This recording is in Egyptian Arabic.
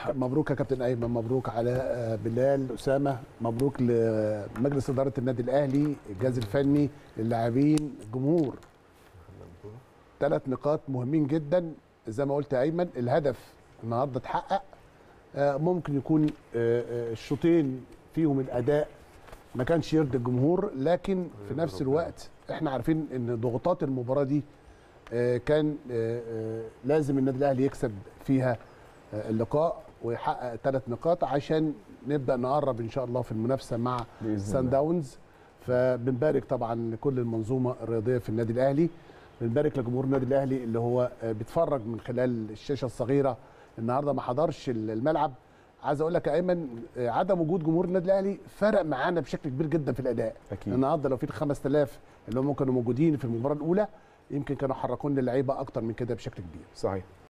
مبروك يا كابتن ايمن مبروك علاء بلال اسامه مبروك لمجلس اداره النادي الاهلي الجهاز الفني اللاعبين الجمهور ثلاث نقاط مهمين جدا زي ما قلت يا ايمن الهدف النهارده اتحقق آه، ممكن يكون آه، آه، الشوطين فيهم الاداء ما كانش يرضي الجمهور لكن في نفس الوقت احنا عارفين ان ضغوطات المباراه دي آه، كان آه، آه، لازم النادي الاهلي يكسب فيها آه، اللقاء ويحقق ثلاث نقاط عشان نبدا نقرب ان شاء الله في المنافسه مع بإذن سان الله. داونز فبنبارك طبعا لكل المنظومه الرياضيه في النادي الاهلي بنبارك لجمهور النادي الاهلي اللي هو آه، بيتفرج من خلال الشاشه الصغيره النهارده ما حضرش الملعب عايز اقول لك يا ايمن آه، عدم وجود جمهور النادي الاهلي فرق معانا بشكل كبير جدا في الاداء أكيد. النهارده لو في ال 5000 اللي هم كانوا موجودين في المباراه الاولى يمكن كانوا حركوا لنا اللعيبه اكتر من كده بشكل كبير صحيح